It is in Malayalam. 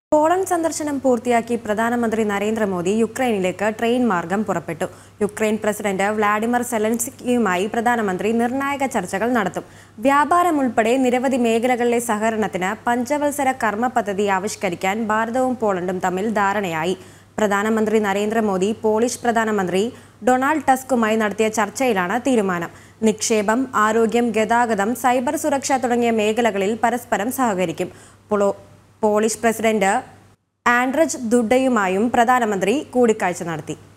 പോളണ്ട് സന്ദർശനം പൂർത്തിയാക്കി പ്രധാനമന്ത്രി നരേന്ദ്രമോദി യുക്രൈനിലേക്ക് ട്രെയിൻ മാർഗം പുറപ്പെട്ടു യുക്രൈൻ പ്രസിഡന്റ് വ്ളാഡിമിർ സെലൻസ്കിയുമായി പ്രധാനമന്ത്രി നിർണായക ചർച്ചകൾ നടത്തും വ്യാപാരം ഉൾപ്പെടെ നിരവധി മേഖലകളിലെ സഹകരണത്തിന് പഞ്ചവത്സര കർമ്മ പദ്ധതി ആവിഷ്കരിക്കാൻ ഭാരതവും പോളണ്ടും തമ്മിൽ ധാരണയായി പ്രധാനമന്ത്രി നരേന്ദ്രമോദി പോളിഷ് പ്രധാനമന്ത്രി ഡൊണാൾഡ് ടസ്കുമായി നടത്തിയ ചർച്ചയിലാണ് തീരുമാനം നിക്ഷേപം ആരോഗ്യം ഗതാഗതം സൈബർ സുരക്ഷ തുടങ്ങിയ മേഖലകളിൽ പരസ്പരം സഹകരിക്കും പൊളോ- പോളിഷ് പ്രസിഡന്റ് ആൻഡ്രജ് ദുഡയുമായും പ്രധാനമന്ത്രി കൂടിക്കാഴ്ച നടത്തി